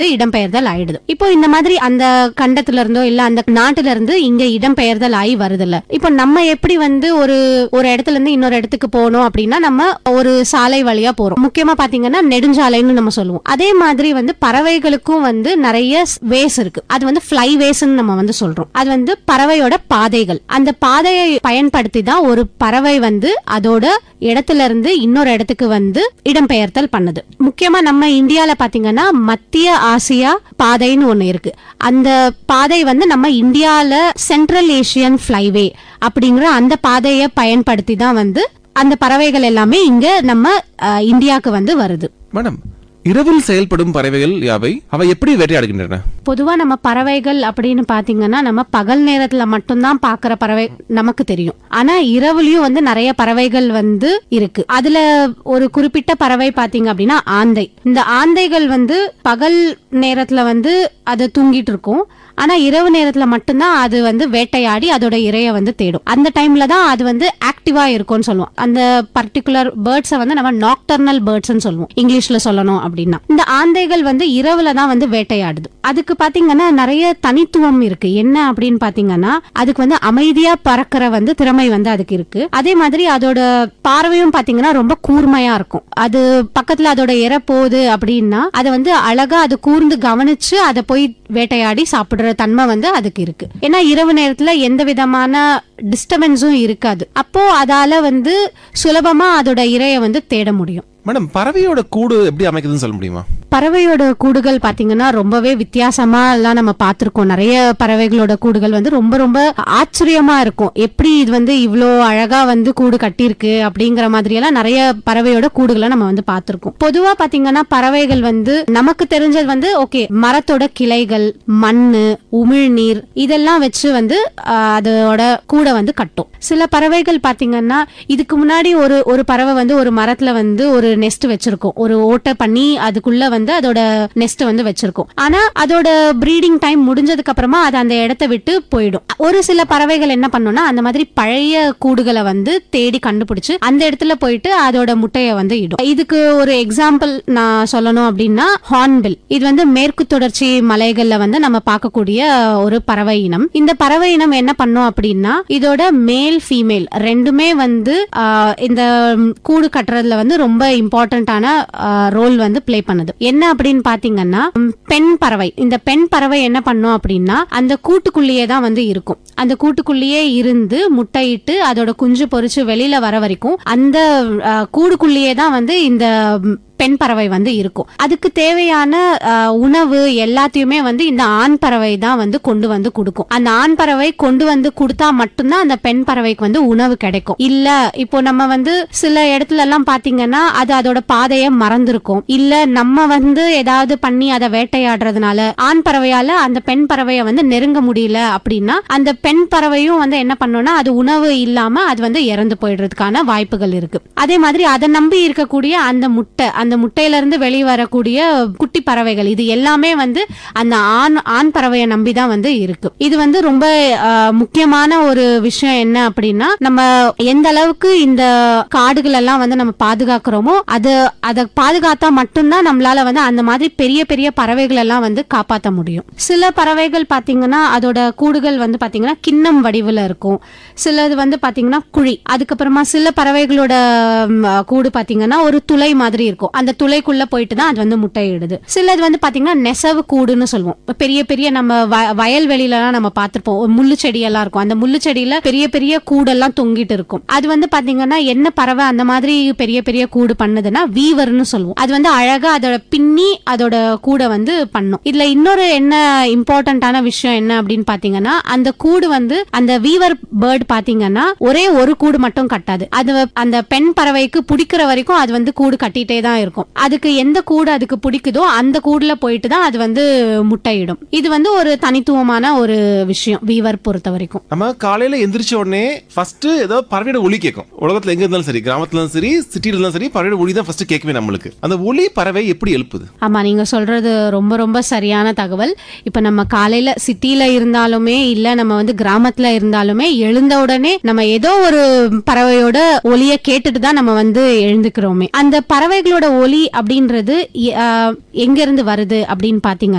இடம்பெயர்தல் ஆயிடுது இப்போ இந்த மாதிரி அந்த கண்டத்துல இருந்தோ இல்ல அந்த நாட்டுல இருந்து இங்க இடம்பெயர்தல் ஆகி வருது இல்ல இப்போ நம்ம எப்படி வந்து ஒரு ஒரு இடத்துல இருந்து இன்னொரு இடத்துக்கு போகணும் அப்படின்னா நம்ம ஒரு சாலை வழியா போறோம் முக்கியமா பாத்தீங்கன்னா நெடுஞ்சாலைன்னு நம்ம சொல்லுவோம் அதே மாதிரி வந்து பறவைகளுக்கும் வந்து நிறைய வேஸ் இருக்கு அது வந்து ஃபிளை வேஸ்ன்னு நம்ம வந்து சொல்றோம் அது வந்து பறவையோட பாதைகள் அந்த பாதையை பயன்படுத்தி தான் ஒரு பறவை வந்து அதோட இடத்துல இருந்து இன்னொரு இடத்துக்கு வந்து இடம்பெயர்த்தல் பண்ணுது முக்கியமா நம்ம இந்தியால பாத்தீங்கன்னா மத்திய ஆசியா பாதைன்னு ஒண்ணு இருக்கு அந்த பாதை வந்து நம்ம இந்தியால சென்ட்ரல் ஏசியன் ஃபிளைவே அப்படிங்கிற அந்த பாதையை பயன்படுத்தி தான் வந்து அந்த பறவைகள் எல்லாமே இங்க நம்ம அஹ், இந்தியாக்கு வந்து வருது மேடம் இரவில் செயல்படும் பறவைகள் யாவை அவை எப்படி வேட்டையாடுகின்றன பொதுவா நம்ம பறவைகள் அப்படின்னு பாத்தீங்கன்னா நம்ம பகல் நேரத்துல மட்டும்தான் பாக்குற பறவை நமக்கு தெரியும் ஆனா இரவுலயும் வந்து நிறைய பறவைகள் வந்து இருக்கு அதுல ஒரு குறிப்பிட்ட பறவை பாத்தீங்க அப்படின்னா ஆந்தை இந்த ஆந்தைகள் வந்து பகல் நேரத்துல வந்து அது தூங்கிட்டு இருக்கும் ஆனா இரவு நேரத்துல மட்டும்தான் அது வந்து வேட்டையாடி அதோட இரைய வந்து தேடும் அந்த டைம்ல தான் அது வந்து ஆக்டிவா இருக்கும்னு சொல்லுவோம் அந்த பர்டிகுலர் பேர்ட்ஸை வந்து நம்ம நாக்டர்னல் பேர்ட்ஸ்னு சொல்லுவோம் இங்கிலீஷ்ல சொல்லணும் அப்படின்னா இந்த ஆந்தைகள் வந்து இரவுல தான் வந்து வேட்டையாடுது அதுக்கு பாத்தீங்கன்னா நிறைய தனித்துவம் இருக்கு என்ன அப்படின்னு பாத்தீங்கன்னா அதுக்கு வந்து அமைதியா பறக்கிற வந்து திறமை வந்து அதுக்கு இருக்கு அதே மாதிரி அதோட பார்வையும் பாத்தீங்கன்னா ரொம்ப கூர்மையா இருக்கும் அது பக்கத்துல அதோட இரை போகுது அப்படின்னா அதை வந்து அழகா அது கூர்ந்து கவனிச்சு அதை போய் வேட்டையாடி சாப்பிடுற தன்மை வந்து அதுக்கு இருக்கு ஏன்னா இரவு நேரத்துல எந்த விதமான டிஸ்டர்பன்ஸும் இருக்காது அப்போ அதால வந்து சுலபமா அதோட இரைய வந்து தேட முடியும் மேடம் பறவையோட கூடு எப்படி அமைக்குதுன்னு சொல்ல முடியுமா பறவையோட கூடுகள் பாத்தீங்கன்னா ரொம்பவே வித்தியாசமா எல்லாம் நம்ம பார்த்திருக்கோம் நிறைய பறவைகளோட கூடுகள் வந்து ரொம்ப ரொம்ப ஆச்சரியமா இருக்கும் எப்படி இது வந்து இவ்ளோ அழகா வந்து கூடு கட்டியிருக்கு அப்படிங்கிற மாதிரி எல்லாம் நிறைய பறவையோட கூடுகளை நம்ம வந்து பார்த்திருக்கோம் பொதுவா பாத்தீங்கன்னா பறவைகள் வந்து நமக்கு தெரிஞ்சது வந்து ஓகே மரத்தோட கிளைகள் மண்ணு உமிழ்நீர் இதெல்லாம் வச்சு வந்து ஆஹ், அதோட கூடை வந்து கட்டும் சில பறவைகள் பாத்தீங்கன்னா இதுக்கு முன்னாடி ஒரு ஒரு பறவை வந்து ஒரு மரத்துல வந்து ஒரு நெஸ்ட் வச்சிருக்கும் ஒரு ஓட்டை பண்ணி அதுக்குள்ள வந்து அதோட நெஸ்ட் வந்து வச்சிருக்கும் ஆனா அதோட ப்ரீடிங் டைம் முடிஞ்சதுக்கு அப்புறமா அது அந்த இடத்த விட்டு போயிடும் ஒரு சில பறவைகள் என்ன பண்ணும்னா அந்த மாதிரி பழைய கூடுகளை வந்து தேடி கண்டுபிடிச்சு அந்த இடத்துல போயிட்டு அதோட முட்டைய வந்து இடும் இதுக்கு ஒரு எக்ஸாம்பிள் நான் சொல்லணும் அப்படின்னா ஹார்ன்பில் இது வந்து மேற்கு தொடர்ச்சி மலைகள்ல வந்து நம்ம பார்க்கக்கூடிய ஒரு பறவை இனம் இந்த பறவை இனம் என்ன பண்ணும் அப்படின்னா இதோட மேல் ஃபீமேல் ரெண்டுமே வந்து ஆஹ், இந்த ம், கூடு கட்டுறதுல வந்து ரொம்ப இம்பார்ட்டன்டான ரோல் வந்து ப்ளே பண்ணுது என்ன அப்படின்னு பாத்தீங்கன்னா ம், பெண் பறவை இந்த பெண் பறவை என்ன பண்ணும் அப்படின்னா அந்த கூட்டுக்குள்ளேயே தான் வந்து இருக்கும் அந்த கூட்டுக்குள்ளேயே இருந்து முட்டையிட்டு அதோட குஞ்சு பொரிச்சு வெளியில வர வரைக்கும் அந்த ஆஹ், கூடுக்குள்ளேயே தான் வந்து இந்த ம், பெண் பறவை வந்து இருக்கும் அதுக்கு தேவையான ஆஹ், உணவு எல்லாத்தையுமே வந்து இந்த ஆண் பறவை தான் வந்து கொண்டு வந்து கொடுக்கும் அந்த ஆண் பறவை கொண்டு வந்து கொடுத்தா மட்டும்தான் அந்த பெண் பறவைக்கு வந்து உணவு கிடைக்கும் இல்ல இப்போ நம்ம வந்து சில இடத்துல எல்லாம் பாத்தீங்கன்னா அது அதோட பாதையை மறந்திருக்கும் இல்ல நம்ம வந்து ஏதாவது பண்ணி அதை வேட்டையாடுறதுனால ஆண் பறவையால அந்த பெண் பறவையை வந்து நெருங்க முடியல அப்படின்னா அந்த பெண் பறவையும் வந்து என்ன பண்ணும்னா அது உணவு இல்லாம அது வந்து இறந்து போயிடுறதுக்கான வாய்ப்புகள் இருக்கு அதே மாதிரி அதை நம்பி இருக்கக்கூடிய அந்த முட்டை அந்த முட்டையில இருந்து வெளியே வரக்கூடிய குட்டி பறவைகள் இது எல்லாமே வந்து அந்த ஆண் ஆண் பறவையை நம்பி தான் வந்து இருக்கு இது வந்து ரொம்ப ஆஹ், முக்கியமான ஒரு விஷயம் என்ன அப்படின்னா நம்ம எந்த அளவுக்கு இந்த காடுகள் எல்லாம் வந்து நம்ம பாதுகாக்கிறோமோ அது அதை பாதுகாத்தா மட்டும்தான் நம்மளால வந்து அந்த மாதிரி பெரிய பெரிய பறவைகள் எல்லாம் வந்து காப்பாற்ற முடியும் சில பறவைகள் பாத்தீங்கன்னா அதோட கூடுகள் வந்து பாத்தீங்கன்னா கிண்ணம் வடிவுல இருக்கும் சிலது வந்து பாத்தீங்கன்னா குழி அதுக்கப்புறமா சில பறவைகளோட ம், கூடு பாத்தீங்கன்னா ஒரு துளை மாதிரி இருக்கும் அந்த துளைக்குள்ள போயிட்டு தான் அது வந்து முட்டையிடுது சிலது வந்து பாத்தீங்கன்னா நெசவு கூடுன்னு சொல்லுவோம் இப்ப பெரிய பெரிய நம்ம வ- வயல்வெளியிலலாம் நம்ம பார்த்திருப்போம் ஒரு முள்ளு செடி எல்லாம் இருக்கும் அந்த முள்ளு செடியில பெரிய பெரிய கூடெல்லாம் தொங்கிட்டு இருக்கும் அது வந்து பாத்தீங்கன்னா என்ன பறவை அந்த மாதிரி பெரிய பெரிய கூடு பண்ணுதுன்னா வீவர்னு சொல்லுவோம் அது வந்து அழகா அதோட பின்னி அதோட கூடை வந்து பண்ணும் இதுல இன்னொரு என்ன இம்பார்ட்டன்டான விஷயம் என்ன அப்படின்னு பாத்தீங்கன்னா அந்த கூடு வந்து அந்த வீவர் பேர்ட் பாத்தீங்கன்னா ஒரே ஒரு கூடு மட்டும் கட்டாது அது அந்த பெண் பறவைக்கு பிடிக்கிற வரைக்கும் அது வந்து கூடு கட்டிட்டே தான் இருக்கும் அதுக்கு எந்த கூடு அதுக்கு பிடிக்குதோ அந்த கூடுல போயிட்டு தான் அது வந்து முட்டையிடும் இது வந்து ஒரு தனித்துவமான ஒரு விஷயம் வீவர் பொறுத்த வரைக்கும் நம்ம காலையில எந்திரிச்ச உடனே ஃபர்ஸ்ட் ஏதோ பறவையோட ஒலி கேட்கும் உலகத்துல எங்க இருந்தாலும் சரி கிராமத்துல இருந்தாலும் சரி சிட்டில இருந்தாலும் சரி பறவையோட ஒலி தான் ஃபர்ஸ்ட் கேட்கவே நம்மளுக்கு அந்த ஒலி பறவை எப்படி எழுப்புது ஆமா நீங்க சொல்றது ரொம்ப ரொம்ப சரியான தகவல் இப்ப நம்ம காலையில சிட்டில இருந்தாலுமே இல்ல நம்ம வந்து கிராமத்துல இருந்தாலுமே எழுந்த உடனே நம்ம ஏதோ ஒரு பறவையோட ஒலிய கேட்டுட்டு தான் நம்ம வந்து எழுந்துக்கிறோமே அந்த பறவைகளோட ஒலி அப்படின்றது எ- ஆஹ், எங்க இருந்து வருது அப்படின்னு பாத்தீங்கன்னா